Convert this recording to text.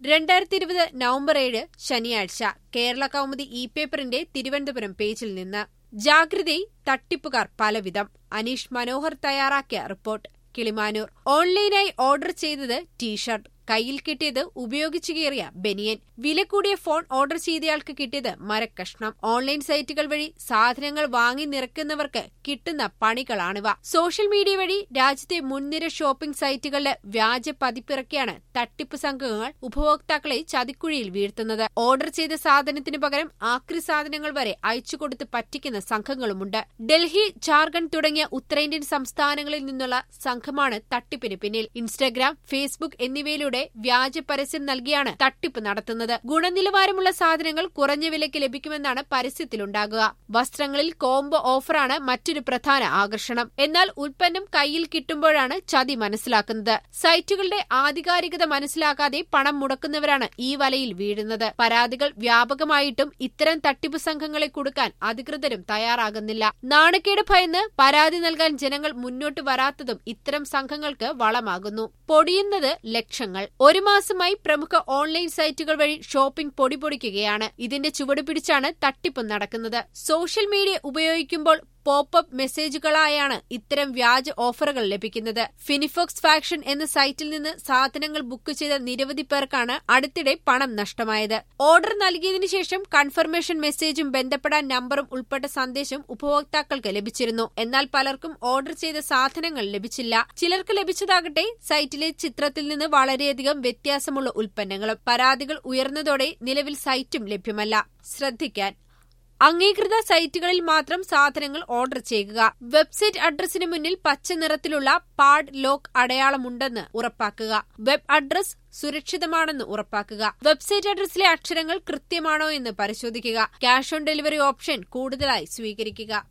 രണ്ടായിരത്തി ഇരുപത് നവംബർ ഏഴ് ശനിയാഴ്ച കേരള കൗമുദി ഇ പേപ്പറിന്റെ തിരുവനന്തപുരം പേജിൽ നിന്ന് ജാഗ്രതയിൽ തട്ടിപ്പുകാർ പലവിധം അനീഷ് മനോഹർ തയ്യാറാക്കിയ റിപ്പോർട്ട് കിളിമാനൂർ ഓൺലൈനായി ഓർഡർ ചെയ്തത് ടീഷർട്ട് കയ്യിൽ കിട്ടിയത് ഉപയോഗിച്ചു കയറിയ ബനിയൻ വില കൂടിയ ഫോൺ ഓർഡർ ചെയ്തയാൾക്ക് കിട്ടിയത് മരക്കഷ്ണം ഓൺലൈൻ സൈറ്റുകൾ വഴി സാധനങ്ങൾ വാങ്ങി നിറക്കുന്നവർക്ക് കിട്ടുന്ന പണികളാണിവ സോഷ്യൽ മീഡിയ വഴി രാജ്യത്തെ മുൻനിര ഷോപ്പിംഗ് സൈറ്റുകളിലെ വ്യാജ പതിപ്പിറക്കിയാണ് തട്ടിപ്പ് സംഘങ്ങൾ ഉപഭോക്താക്കളെ ചതിക്കുഴിയിൽ വീഴ്ത്തുന്നത് ഓർഡർ ചെയ്ത സാധനത്തിന് പകരം ആക്രി സാധനങ്ങൾ വരെ അയച്ചുകൊടുത്ത് പറ്റിക്കുന്ന സംഘങ്ങളുമുണ്ട് ഡൽഹി ജാർഖണ്ഡ് തുടങ്ങിയ ഉത്തരേന്ത്യൻ സംസ്ഥാനങ്ങളിൽ നിന്നുള്ള സംഘമാണ് തട്ടിപ്പിന് പിന്നിൽ ഇൻസ്റ്റഗ്രാം ഫേസ്ബുക്ക് എന്നിവയിലൂടെ വ്യാജ പരസ്യം നൽകിയാണ് തട്ടിപ്പ് നടത്തുന്നത് ഗുണനിലവാരമുള്ള സാധനങ്ങൾ കുറഞ്ഞ വിലയ്ക്ക് ലഭിക്കുമെന്നാണ് പരസ്യത്തിലുണ്ടാകുക വസ്ത്രങ്ങളിൽ കോംബോ ഓഫറാണ് മറ്റൊരു പ്രധാന ആകർഷണം എന്നാൽ ഉൽപ്പന്നം കയ്യിൽ കിട്ടുമ്പോഴാണ് ചതി മനസ്സിലാക്കുന്നത് സൈറ്റുകളുടെ ആധികാരികത മനസ്സിലാക്കാതെ പണം മുടക്കുന്നവരാണ് ഈ വലയിൽ വീഴുന്നത് പരാതികൾ വ്യാപകമായിട്ടും ഇത്തരം തട്ടിപ്പ് സംഘങ്ങളെ കൊടുക്കാൻ അധികൃതരും തയ്യാറാകുന്നില്ല നാണക്കേട് ഭയന്ന് പരാതി നൽകാൻ ജനങ്ങൾ മുന്നോട്ട് വരാത്തതും ഇത്തരം സംഘങ്ങൾക്ക് വളമാകുന്നു പൊടിയുന്നത് ലക്ഷങ്ങൾ ഒരു മാസമായി പ്രമുഖ ഓൺലൈൻ സൈറ്റുകൾ വഴി ഷോപ്പിംഗ് പൊടിപൊടിക്കുകയാണ് ഇതിന്റെ ചുവട് പിടിച്ചാണ് തട്ടിപ്പ് നടക്കുന്നത് സോഷ്യൽ മീഡിയ ഉപയോഗിക്കുമ്പോൾ പോപ്പപ്പ് മെസ്സേജുകളായാണ് ഇത്തരം വ്യാജ ഓഫറുകൾ ലഭിക്കുന്നത് ഫിനിഫോക്സ് ഫാക്ഷൻ എന്ന സൈറ്റിൽ നിന്ന് സാധനങ്ങൾ ബുക്ക് ചെയ്ത നിരവധി പേർക്കാണ് അടുത്തിടെ പണം നഷ്ടമായത് ഓർഡർ നൽകിയതിനു ശേഷം കൺഫർമേഷൻ മെസ്സേജും ബന്ധപ്പെടാൻ നമ്പറും ഉൾപ്പെട്ട സന്ദേശം ഉപഭോക്താക്കൾക്ക് ലഭിച്ചിരുന്നു എന്നാൽ പലർക്കും ഓർഡർ ചെയ്ത സാധനങ്ങൾ ലഭിച്ചില്ല ചിലർക്ക് ലഭിച്ചതാകട്ടെ സൈറ്റിലെ ചിത്രത്തിൽ നിന്ന് വളരെയധികം വ്യത്യാസമുള്ള ഉൽപ്പന്നങ്ങളും പരാതികൾ ഉയർന്നതോടെ നിലവിൽ സൈറ്റും ലഭ്യമല്ല ശ്രദ്ധിക്കാൻ അംഗീകൃത സൈറ്റുകളിൽ മാത്രം സാധനങ്ങൾ ഓർഡർ ചെയ്യുക വെബ്സൈറ്റ് അഡ്രസ്സിന് മുന്നിൽ പച്ച നിറത്തിലുള്ള പാഡ് ലോക്ക് അടയാളമുണ്ടെന്ന് ഉറപ്പാക്കുക വെബ് അഡ്രസ് സുരക്ഷിതമാണെന്ന് ഉറപ്പാക്കുക വെബ്സൈറ്റ് അഡ്രസ്സിലെ അക്ഷരങ്ങൾ കൃത്യമാണോ എന്ന് പരിശോധിക്കുക ക്യാഷ് ഓൺ ഡെലിവറി ഓപ്ഷൻ കൂടുതലായി സ്വീകരിക്കുക